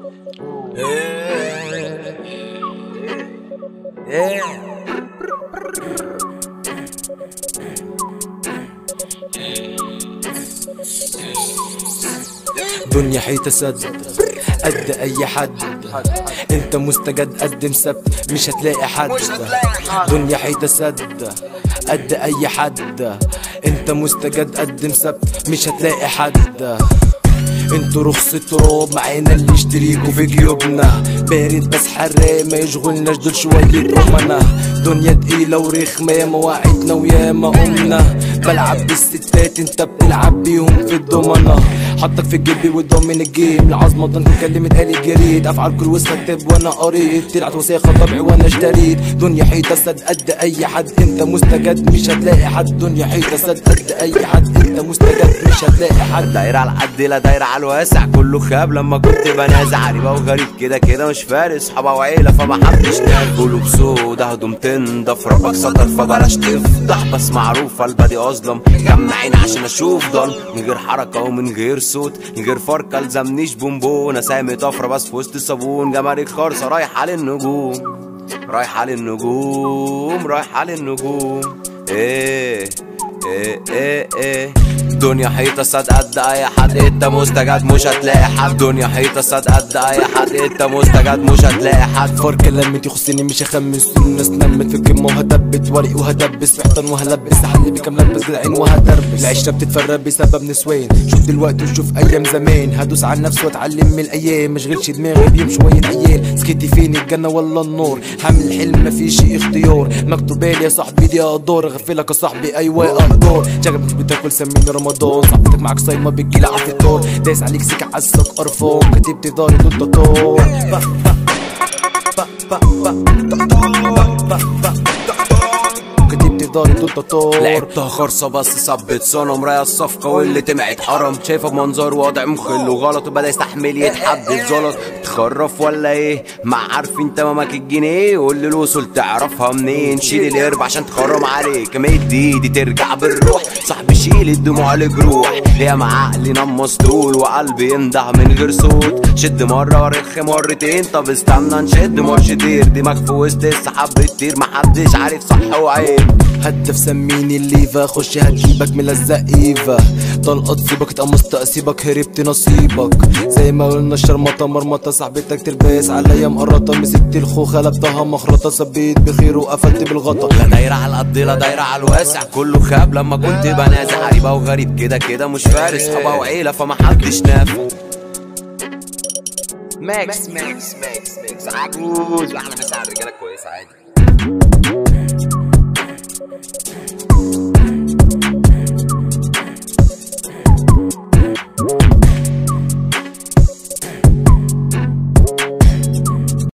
دنيا حيطة سد قد اي حد انت مستجد قدم سبت مش هتلاقي حد دنيا حيطة سد قد اي حد انت مستجد قدم سبت مش هتلاقي حد انتوا رخص التراب معانا اللي يشتريكوا في جيوبنا بارد بس حراق ما يشغلناش دول شوية أمنا دنيا تقيلة ورخمة ياما وعدنا وياما قمنا بلعب بالستات انت بتلعب بيهم في الضمنة حطك في جيبي وضامن الجيم العظمة ضنك كلمة قالي جريت افعال كل وسط كتاب وانا قريت طلعت وثيقة طبعي وانا اشتريت دنيا حيطة سد قد اي حد انت مستجد مش هتلاقي حد دنيا حيطة سد قد اي حد انت مستجد مش هتلاقي حد دايرة على القد لا دايرة على الواسع كله خاب لما كنت بنازع غريبة وغريب كده كده مش فارق صحابة وعيلة فما حدش نام قلوب سودا هدوم تنضف ربك سطر فبلاش تفضح بس معروفة البادي أظلم جمعين عشان أشوف ضل من غير حركة ومن غير صوت من غير فرقة الزمنيش بونبونة سامي طفرة بس في وسط الصابون جمارك خرصة رايحة للنجوم رايحة للنجوم رايحة للنجوم ايه ايه ايه ايه دنيا حيطة صد قد اي حد انت مستجد مش هتلاقي حد دنيا حيطة صد قد اي حد انت مستجد مش هتلاقي حد فار كلامتي يخصني مش هخمس الناس نمت في الكلمة وهدبت ورق وهدبس محتن وهلبس حل بكام لبس بالعين وهتربس العشرة بتتفرق بسبب نسوان شوف دلوقتي وشوف ايام زمان هدوس على نفسي واتعلم من الايام مشغلش دماغي بيهم شوية عيال سكتي فين الجنة ولا النار حامل حلم مفيش اختيار مكتوبالي يا صاحبي دي اقدار اغفلك يا صاحبي ايوه اقدار شغل مش بتاكل سميني رمضان صاحبتك معاك صايمة بتجيلي على الفطار دايس عليك سكة عزك قرفان كتبت داري ضد الطار كتبت داري ضد الطار لعبتها خرصة بس ثبت صنم راية الصفقة واللي تمعت حرم شايفه بمنظر وضع مخل وغلط وبدا يستحمل يتحدد زلط تخرف ولا ايه ما عارفين تمامك الجنيه واللي الوصول تعرفها منين شيل القرب عشان تخرم عليك مد ايدي ترجع بالروح صاحبي شيل الدموع لجروح يا مع عقلي نام مسطول وقلبي ينده من غير صوت شد مرة ورخ مرتين طب استنى نشد مرشدير دماغ في وسط السحاب بتطير محدش عارف صح وعيب هدف سميني الليفا خش هتجيبك ملزق ايفا طلقة تصيبك اتقمص تقسيبك هربت نصيبك زي ما قلنا الشرمطة مرمطة صاحبتك ترباس عليا مقرطة مسكت الخوخة لبتها مخرطة سبيت بخير وقفلت بالغطا لا دايرة على القد لا دايرة على الواسع كله خاب لما كنت بنازع غريبة وغريب كده كده مش فارس صحابة وعيلة فما حدش نافع ماكس ماكس ماكس ماكس عجوز واحنا بس على الرجالة كويسة عادي